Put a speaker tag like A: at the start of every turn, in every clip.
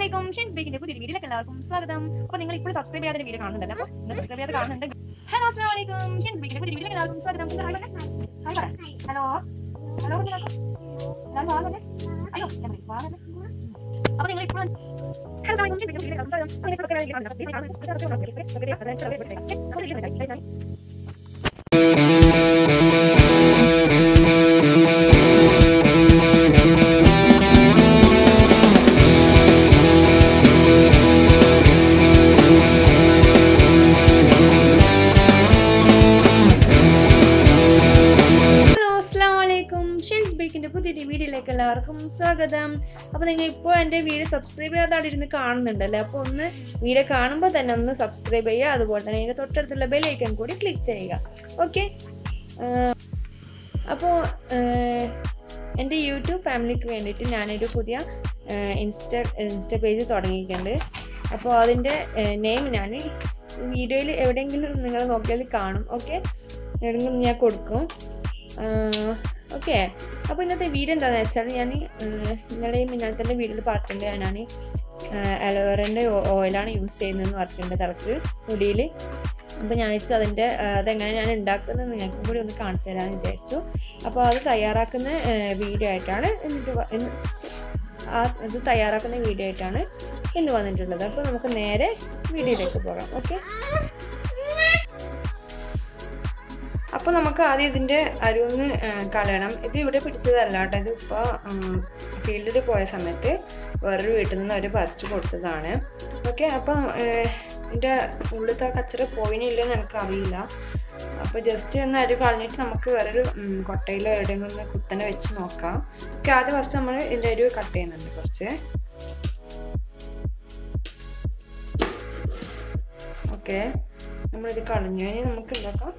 A: വലൈക്കും ഷെൻസ് ബേക്കിന്റെ പുതിയ വീഡിയോയിലേക്ക് എല്ലാവർക്കും സ്വാഗതം അപ്പോൾ നിങ്ങൾ ഇപ്പോൾ സബ്സ്ക്രൈബ് ചെയ്യാത്ത വീഡിയോ കാണുന്നുണ്ടല്ലോ അപ്പോൾ നിങ്ങൾ സബ്സ്ക്രൈബ് ചെയ്യാതെ കാണുന്നുണ്ട് ഹലോ അസ്സലാമു അലൈക്കും ഷെൻസ് ബേക്കിന്റെ പുതിയ വീഡിയോയിലേക്ക് എല്ലാവർക്കും സ്വാഗതം ഹലോ ഹലോ ഞാൻ വാങ്ങല്ലേ അയ്യോ ഞാൻ വാങ്ങല്ലേ അപ്പോൾ നിങ്ങൾ ഇപ്പോൾ ഹലോ ഷെൻസ് ബേക്കിന്റെ വീഡിയോയിലേക്ക് സ്വാഗതം അപ്പോൾ നിങ്ങൾ സബ്സ്ക്രൈബ് ചെയ്യാതെ കാണുന്നുണ്ട് ഹലോ അസ്സാം വലൈക്കും ഷെൻസ് ബേക്കിന്റെ പുതിയ വീഡിയോയിലേക്ക് എല്ലാവർക്കും സ്വാഗതം അപ്പോൾ നിങ്ങൾ ഇപ്പോൾ എൻ്റെ വീഡിയോ സബ്സ്ക്രൈബ് ചെയ്യാതെ അവിടെ ഇരുന്ന് കാണുന്നുണ്ടല്ലേ അപ്പോൾ ഒന്ന് വീഡിയോ കാണുമ്പോൾ തന്നെ ഒന്ന് സബ്സ്ക്രൈബ് ചെയ്യുക അതുപോലെ തന്നെ അതിൻ്റെ തൊട്ടടുത്തുള്ള ബെല്ലൈക്കൺ കൂടി ക്ലിക്ക് ചെയ്യുക ഓക്കെ അപ്പോൾ എൻ്റെ യൂട്യൂബ് ഫാമിലിക്ക് വേണ്ടിയിട്ട് ഞാനൊരു പുതിയ ഇൻസ്റ്റ ഇൻസ്റ്റ പേജ് തുടങ്ങിയിട്ടുണ്ട് അപ്പോൾ അതിൻ്റെ നെയിം ഞാൻ വീഡിയോയിൽ എവിടെയെങ്കിലും നിങ്ങൾ നോക്കിയാൽ കാണും ഓക്കെ എവിടെയെങ്കിലും ഞാൻ കൊടുക്കും ഓക്കെ അപ്പോൾ ഇന്നത്തെ വീഡിയോ എന്താണെന്ന് വെച്ചാൽ ഞാൻ ഇന്നലെ ഇന്നലത്തെ വീഡിയോയിൽ പറഞ്ഞിട്ടുണ്ട് ഞാൻ അലോവേറൻ്റെ ഓയിലാണ് യൂസ് ചെയ്യുന്നതെന്ന് പറഞ്ഞിട്ടുണ്ട് തലക്ക് മുടിയിൽ അപ്പോൾ ഞാൻ വെച്ചു അതിൻ്റെ അതെങ്ങനെ ഞാൻ ഉണ്ടാക്കുന്നത് നിങ്ങൾക്കും കൂടി ഒന്ന് കാണിച്ചു തരാമെന്ന് വിചാരിച്ചു അപ്പോൾ അത് തയ്യാറാക്കുന്ന വീഡിയോ ആയിട്ടാണ് എന്നിട്ട് വ- ഇന്ന് ആ ഇത് തയ്യാറാക്കുന്ന വീഡിയോ ആയിട്ടാണ് ഇന്ന് വന്നിട്ടുള്ളത് അപ്പോൾ നമുക്ക് നേരെ വീഡിയോയിലേക്ക് പോകാം ഓക്കെ അപ്പോൾ നമുക്ക് ആദ്യം ഇതിൻ്റെ അരുവൊന്ന് കളയണം ഇത് ഇവിടെ പിടിച്ചതല്ല കേട്ടോ ഇത് ഇപ്പോൾ ഫീൽഡിൽ പോയ സമയത്ത് വേറൊരു വീട്ടിൽ നിന്ന് അവർ പറിച്ചു കൊടുത്തതാണ് ഓക്കെ അപ്പം ഇതിൻ്റെ ഉള്ളിലത്തെ കച്ചറ പോയിനില്ലെന്ന് എനിക്കറിയില്ല അപ്പോൾ ജസ്റ്റ് ഒന്ന് അരി കളഞ്ഞിട്ട് നമുക്ക് വേറൊരു ഉം, കൊട്ടയിലോ എവിടെയെങ്കിലും ഒന്ന് കുത്തനെ വെച്ച് നോക്കാം ഓക്കെ ആദ്യം ഫസ്റ്റ് നമ്മൾ ഇതിൻ്റെ അരി കട്ട് ചെയ്യുന്നുണ്ട് കുറച്ച് ഓക്കെ നമ്മളിത് കളഞ്ഞു ഇനി നമുക്ക് എന്താക്കാം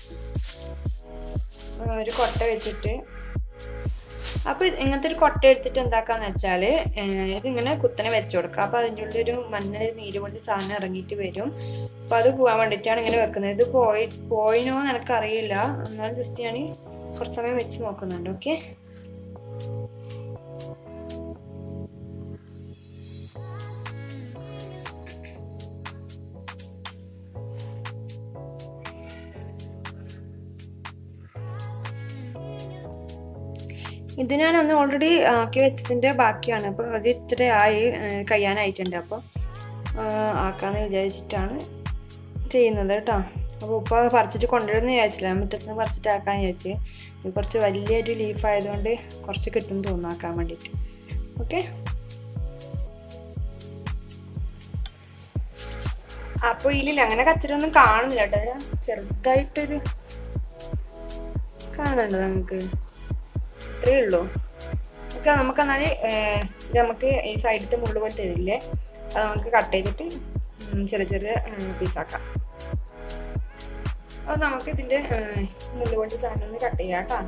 A: ആ, ഒരു കൊട്ട വെച്ചിട്ട് അപ്പോൾ ഇങ്ങനത്തെ ഒരു കൊട്ട എടുത്തിട്ട് എന്താക്കാന്ന് വെച്ചാൽ ഇതിങ്ങനെ കുത്തനെ വെച്ച് കൊടുക്കുക അപ്പോൾ അതിൻ്റെ ഉള്ളിൽ ഒരു മഞ്ഞ നീര് പോലത്തെ സാധനം ഇറങ്ങിയിട്ട് വരും അപ്പോൾ അത് പോകാൻ വേണ്ടിയിട്ടാണ് ഇങ്ങനെ വെക്കുന്നത് ഇത് പോയി പോയിനോ എന്ന് എനിക്കറിയില്ല എന്നാലും ജസ്റ്റ് ഞാൻ കുറച്ച് സമയം വെച്ച് നോക്കുന്നുണ്ട് ഓക്കെ ഇത് ഞാൻ അന്ന് ഓൾറെഡി ആക്കി വെച്ചതിൻ്റെ ബാക്കിയാണ് അപ്പോൾ അത് ഇത്ര ആയി ഏഹ് കഴിയാനായിട്ടുണ്ട് അപ്പോൾ ആക്കാന്ന് വിചാരിച്ചിട്ടാണ് ചെയ്യുന്നത് കേട്ടോ അപ്പോൾ ഉപ്പ പറിച്ചിട്ട് കൊണ്ടുവരുന്ന വിചാരിച്ചില്ല മുറ്റത്ത് നിന്ന് പറിച്ചിട്ട് ആക്കാൻ വിചാരിച്ച് ഇത് കുറച്ച് വലിയൊരു ലീഫ് ആയതുകൊണ്ട് കുറച്ച് കിട്ടും തോന്നുന്നു ആക്കാൻ വേണ്ടിയിട്ട് ഓക്കെ അപ്പോൾ ഇതിലില്ല അങ്ങനെ കച്ചറൊന്നും കാണുന്നില്ല കേട്ടോ ഇത് ചെറുതായിട്ടൊരു കാണുന്നുണ്ടോ നമുക്ക് ഇത്രയേ ഉള്ളൂ ഓക്കെ നമുക്ക് എന്നാൽ ഇത് നമുക്ക് ഈ സൈഡിലത്തെ മുള്ളു പോലെ തരില്ലേ അത് നമുക്ക് കട്ട് ചെയ്തിട്ട് ഉം, ചെറിയ ചെറിയ പീസാക്കാം അത് നമുക്ക് ഇതിൻ്റെ മുള്ളു പോലത്തെ സാധനം ഒന്ന് കട്ട് ചെയ്യാം കേട്ടോ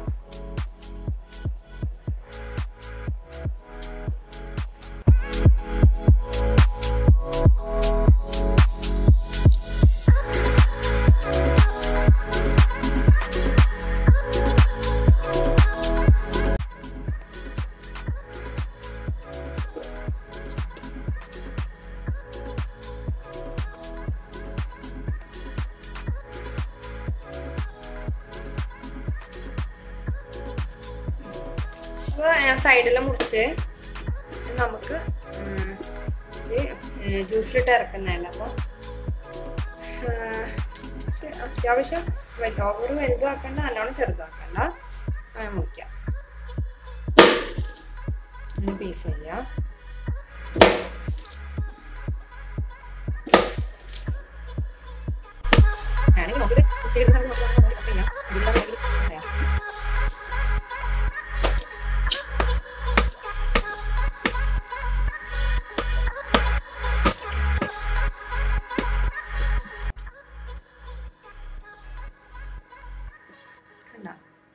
A: അപ്പോൾ ഞാൻ സൈഡെല്ലാം മുറിച്ച് നമുക്ക് ഉം, ഇത് ജ്യൂസിലിട്ട് ഇറക്കുന്നതല്ല അപ്പോൾ അത്യാവശ്യം ഓവർ വലുതാക്കണ്ട നല്ലോണം ചെറുതാക്കണ്ട അങ്ങനെ മുറിക്കാം അങ്ങനെ പീസ് ചെയ്യാം ആണെങ്കിൽ നമുക്ക് ഉച്ചയ്ക്ക് സമയത്ത് നമുക്ക് കട്ട് ചെയ്യാം ഇതിലാണെങ്കിൽ ചെയ്യാം കണ്ടോ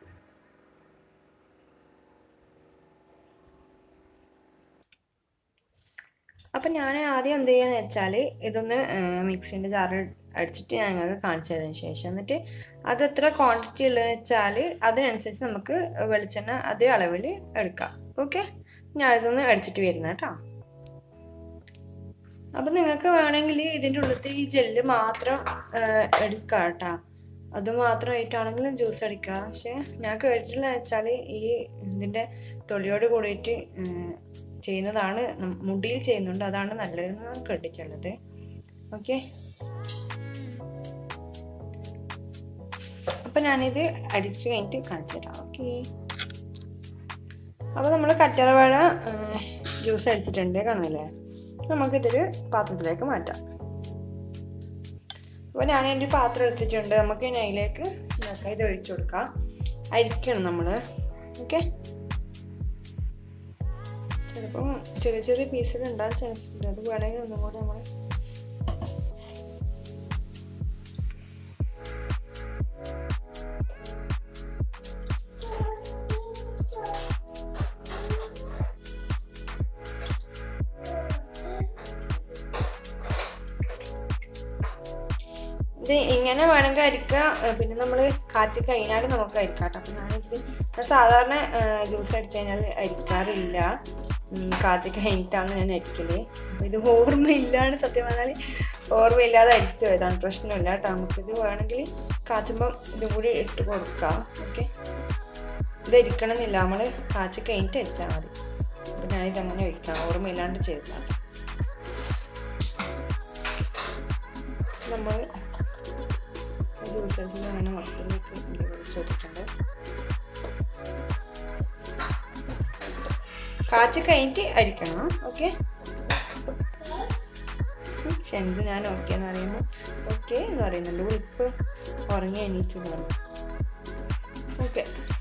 A: അപ്പം ഞാൻ ആദ്യം എന്ത് ചെയ്യാന്ന് വെച്ചാൽ ഇതൊന്ന് മിക്സിൻ്റെ ജാറിൽ അടിച്ചിട്ട് ഞാൻ നിങ്ങൾക്ക് കാണിച്ചു തരാൻ ശേഷം എന്നിട്ട് അത് എത്ര ക്വാണ്ടിറ്റി ഉള്ളതെന്ന് വെച്ചാൽ അതിനനുസരിച്ച് നമുക്ക് വെളിച്ചെണ്ണ അതേ അളവിൽ എടുക്കാം ഓക്കെ ഞാൻ ഇതൊന്ന് അടിച്ചിട്ട് വരുന്നത് കേട്ടോ അപ്പം നിങ്ങൾക്ക് വേണമെങ്കിൽ ഇതിൻ്റെ ഉള്ളിലത്തെ ഈ ജെല്ല് മാത്രം എടുക്കാം കേട്ടോ അത് മാത്രമായിട്ടാണെങ്കിലും ജ്യൂസ് അടിക്കുക പക്ഷെ ഞാൻ കേട്ടിട്ടുള്ള വെച്ചാൽ ഈ ഇതിൻ്റെ തൊലിയോട് കൂടിയിട്ട് ഉം, ചെയ്യുന്നതാണ് നം- മുടിയിൽ ചെയ്യുന്നുണ്ട് അതാണ് നല്ലതെന്നാണ് കേട്ടിട്ടുള്ളത് ഓക്കെ അപ്പം ഞാനിത് അടിച്ച് കഴിഞ്ഞിട്ട് കാണിച്ചു തരാം ഓക്കെ അപ്പോൾ നമ്മൾ കറ്റാർവാഴ ജ്യൂസ് അടിച്ചിട്ടുണ്ട് കാണുന്നില്ലേ നമുക്കിതൊരു പാത്രത്തിലേക്ക് മാറ്റാം അപ്പോൾ ഞാൻ എൻ്റെ പാത്രം എടുത്തിട്ടുണ്ട് നമുക്ക് ഇനി അതിലേക്ക് ഇതാക്കാം, ഇത് ഒഴിച്ചു കൊടുക്കാം അരിക്കണം നമ്മൾ ഓക്കെ ചിലപ്പം ചെറിയ ചെറിയ പീസുകൾ ഉണ്ടാകാൻ ചാൻസ് ഉണ്ട് അത് വേണമെങ്കിൽ ഒന്നും കൂടെ നമ്മൾ ഇത് ഇങ്ങനെ വേണമെങ്കിൽ അടിക്കാം ഏഹ് പിന്നെ നമ്മൾ കാച്ചി കഴിഞ്ഞാൽ നമുക്ക് അരിക്കാം കേട്ടോ അപ്പം ഞാനിത് ഞാൻ സാധാരണ ജ്യൂസ് അടിച്ചു കഴിഞ്ഞാൽ അരിക്കാറില്ല ഉം, കാച്ചി കഴിഞ്ഞിട്ടാണ് ഞാൻ അരിക്കല് അപ്പം ഇത് ഓർമ്മയില്ലാണ് സത്യം പറഞ്ഞാൽ ഓർമ്മയില്ലാതെ അരിച്ചു പോയതാണ് പ്രശ്നമില്ല കേട്ടോ നമുക്കിത് വേണമെങ്കിൽ കാച്ചുമ്പം ഇതും കൂടി ഇട്ട് കൊടുക്കാം ഓക്കെ ഇത് അരിക്കണമെന്നില്ല നമ്മൾ കാച്ചി കഴിഞ്ഞിട്ട് അരിച്ചാൽ മതി അപ്പം ഞാനിത് അങ്ങനെ ഒഴിക്കാം ഓർമ്മയില്ലാണ്ട് ചെയ്തതാണ് നമ്മൾ ജ്യൂസ് അടിച്ചത് അങ്ങനെ മൊത്തത്തിലേക്ക് ചോദിച്ചിട്ടുണ്ട് കാച്ചി കഴിഞ്ഞിട്ട് അരിക്കണം ഓക്കെ പക്ഷെ എന്ത് ഞാൻ ഓക്കെ എന്ന് പറയുമ്പോൾ ഓക്കെ എന്ന് പറയുന്നുണ്ട് ഇപ്പൊ ഉറങ്ങി എണീച്ചു പറഞ്ഞു ഓക്കെ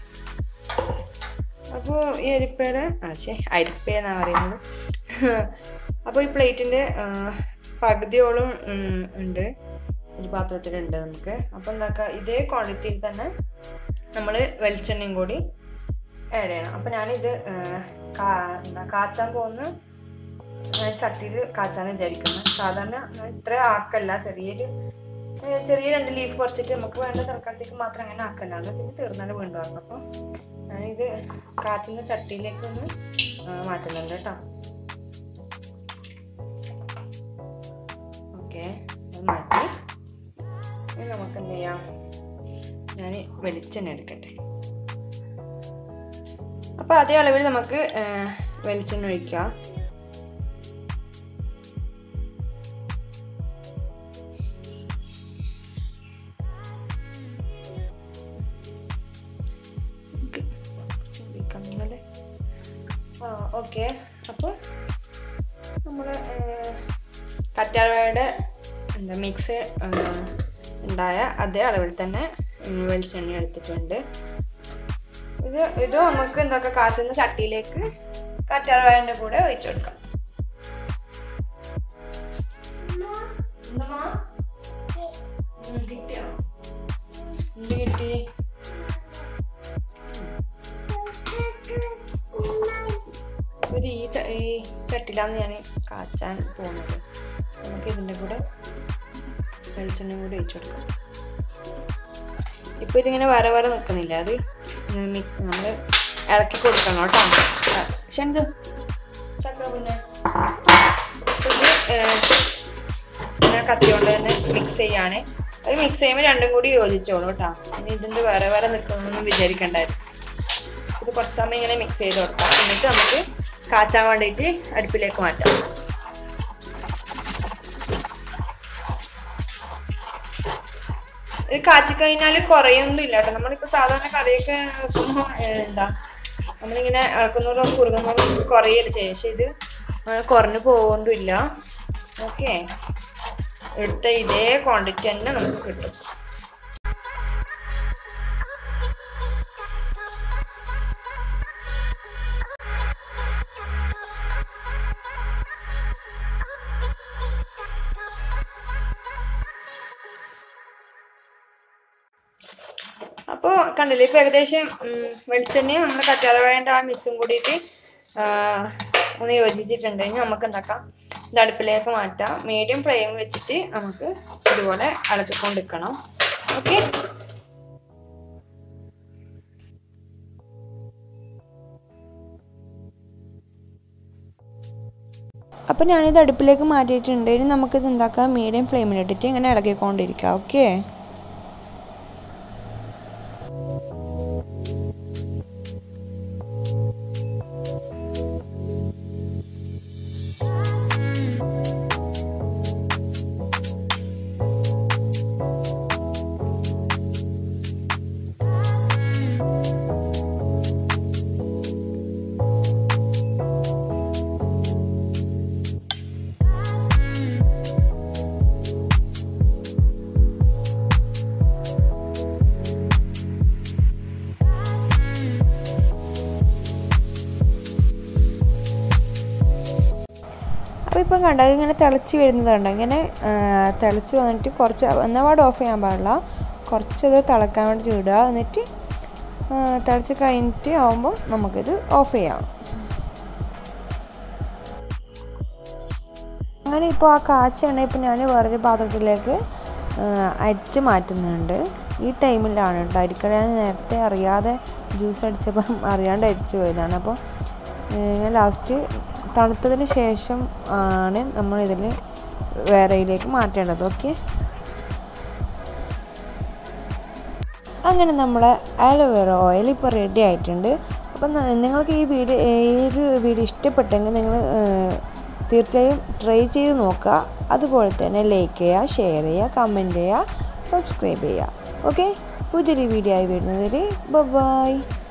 A: അപ്പോൾ ഈ അരിപ്പയുടെ ആ ശേ അരിപ്പ എന്നാണ് പറയുന്നത് അപ്പോൾ ഈ പ്ലേറ്റിൻ്റെ പകുതിയോളം ഉം, ഉണ്ട് ഒരു പാത്രത്തിലുണ്ട് നമുക്ക് അപ്പോൾ എന്താക്കുക ഇതേ ക്വാണ്ടിറ്റിയിൽ തന്നെ നമ്മൾ വെളിച്ചെണ്ണയും കൂടി ആഡ് ചെയ്യണം അപ്പോൾ ഞാനിത് ആ, കാ- എന്താ കാച്ചാൻ പോകുന്ന ഞാൻ ചട്ടിയിൽ കാച്ചാന്ന് വിചാരിക്കുന്നു സാധാരണ ഞാൻ ഇത്ര ആക്കല്ല ചെറിയൊരു ഏ, ചെറിയ രണ്ട് ലീഫ് പറിച്ചിട്ട് നമുക്ക് വേണ്ട തൽക്കാലത്തേക്ക് മാത്രം അങ്ങനെ ആക്കലാണ് പിന്നെ തീർന്നാൽ വീണ്ടും ആക്കണം അപ്പോൾ ഞാനിത് കാച്ചുന്ന ചട്ടിയിലേക്ക് ഒന്ന് ആ, മാറ്റുന്നുണ്ട് കേട്ടോ ഓക്കെ അത് മാറ്റി ഇനി നമുക്ക് എന്ത് ചെയ്യാം ഞാൻ വെളിച്ചെണ്ണ എടുക്കട്ടെ അപ്പോൾ അതേ അളവിൽ നമുക്ക് ആ, വെളിച്ചെണ്ണ ഒഴിക്കാം ഓക്കെ. ഒഴിക്കാം എന്നല്ലേ? ആ ഓക്കെ അപ്പോൾ നമ്മൾ കറ്റാർവാഴയുടെ എന്താ മിക്സ് ഉണ്ടായ അതേ അളവിൽ തന്നെ ഉം, വെളിച്ചെണ്ണ എടുത്തിട്ടുണ്ട് ഇത് ഇത് നമുക്ക് എന്തൊക്കെ കാച്ചുന്ന ചട്ടിയിലേക്ക് കറ്റാർവാഴൻ്റെ കൂടെ ഒഴിച്ചു കൊടുക്കാം എന്താ കിട്ടിയോ എന്ത് കിട്ടി ഒരു ഈ ച- ഈ ചട്ടിലാണ് ഞാൻ കാച്ചാൻ പോകുന്നത് നമുക്ക് ഇതിൻ്റെ കൂടെ വെളിച്ചെണ്ണ കൂടി ഒഴിച്ചു കൊടുക്കാം ഇപ്പോൾ ഇതിങ്ങനെ വര വര നിൽക്കുന്നില്ല അത് നമ്മൾ ഇളക്കി കൊടുക്കണം കേട്ടോ ആ, പക്ഷെ എന്ത് ചക്ക പിന്നെ ഇത് ഏഹ്, ഞാൻ കത്തി കൊണ്ട് തന്നെ മിക്സ് ചെയ്യാണ് അത് മിക്സ് ചെയ്യുമ്പോൾ രണ്ടും കൂടി യോജിച്ചോളൂ കേട്ടോ ഇനി ഇതിൻ്റെ വേറെ വേറെ നിൽക്കുന്നൊന്നും വിചാരിക്കണ്ടായിരുന്നു ഇത് കുറച്ച് സമയം ഇങ്ങനെ മിക്സ് ചെയ്ത് കൊടുക്കാം എന്നിട്ട് നമുക്ക് കാച്ചാൻ വേണ്ടിയിട്ട് അടുപ്പിലേക്ക് മാറ്റാം ഇത് കാച്ചി കഴിഞ്ഞാൽ കുറയൊന്നും ഇല്ല കേട്ടോ നമ്മളിപ്പോൾ സാധാരണ കറിയൊക്കെ വെക്കുമ്പോൾ എന്താ നമ്മളിങ്ങനെ ഇളക്കുന്നതോറും കുറുകുന്നതോറും കുറയല്ല ചെയ്യുക പക്ഷെ ഇത് അങ്ങനെ കുറഞ്ഞു പോകുന്നതുമില്ല ഓക്കെ എടുത്ത ഇതേ ക്വാണ്ടിറ്റി തന്നെ നമുക്ക് കിട്ടും അപ്പോൾ കണ്ടില്ലേ ഇപ്പോൾ ഏകദേശം ഉം, വെളിച്ചെണ്ണയും നമ്മൾ കറ്റാറവാഴൻ്റെ ആ മിക്സും കൂടിയിട്ട് ആ, ഒന്ന് യോജിച്ചിട്ടുണ്ടെങ്കിൽ നമുക്ക് എന്താക്കാം ഇത് അടുപ്പിലേക്ക് മാറ്റാം മീഡിയം ഫ്ലെയിം വെച്ചിട്ട് നമുക്ക് ഇതുപോലെ ഇളക്കിക്കൊണ്ടിരിക്കണം ഓക്കെ അപ്പോൾ ഞാനിത് അടുപ്പിലേക്ക് മാറ്റിയിട്ടുണ്ട് ഇനി നമുക്കിത് എന്താക്കാം മീഡിയം ഫ്ലെയിമിലിട്ടിട്ട് ഇങ്ങനെ ഇളക്കിക്കൊണ്ടിരിക്കാം ഓക്കെ അപ്പോൾ ഇപ്പം കണ്ടത് ഇങ്ങനെ തിളച്ച് വരുന്നത് കണ്ടോ ഇങ്ങനെ തിളച്ച് വന്നിട്ട് കുറച്ച് എന്നപാട് ഓഫ് ചെയ്യാൻ പാടില്ല കുറച്ചത് തിളക്കാൻ വേണ്ടി ഇടുക എന്നിട്ട് തിളച്ച് കഴിഞ്ഞിട്ട് ആവുമ്പോൾ നമുക്കിത് ഓഫ് ചെയ്യാം അങ്ങനെ ഇപ്പോൾ ആ കാച്ച എണ്ണ ഇപ്പോൾ ഞാൻ വേറൊരു പാത്രത്തിലേക്ക് അരിച്ച് മാറ്റുന്നുണ്ട് ഈ ടൈമിലാണ് കേട്ടോ അരിക്കട ഞാൻ നേരത്തെ അറിയാതെ ജ്യൂസ് അടിച്ചപ്പം അറിയാണ്ട് അരിച്ചു പോയതാണ് അപ്പോൾ ഞാൻ ലാസ്റ്റ് തണുത്തതിന് ശേഷം ആണ് നമ്മൾ ഇതിൽ വേറെയിലേക്ക് മാറ്റേണ്ടത് ഓക്കെ അങ്ങനെ നമ്മളെ ആലോവേറ ഓയിൽ ഇപ്പോൾ റെഡി ആയിട്ടുണ്ട് അപ്പം നിങ്ങൾക്ക് ഈ വീഡിയോ ഈ ഒരു വീഡിയോ ഇഷ്ടപ്പെട്ടെങ്കിൽ നിങ്ങൾ തീർച്ചയായും ട്രൈ ചെയ്ത് നോക്കുക അതുപോലെ തന്നെ ലൈക്ക് ചെയ്യുക ഷെയർ ചെയ്യുക കമൻറ്റ് ചെയ്യുക സബ്സ്ക്രൈബ് ചെയ്യുക ഓക്കെ പുതിയൊരു വീഡിയോ ആയി വരുന്നതിൽ ബൈ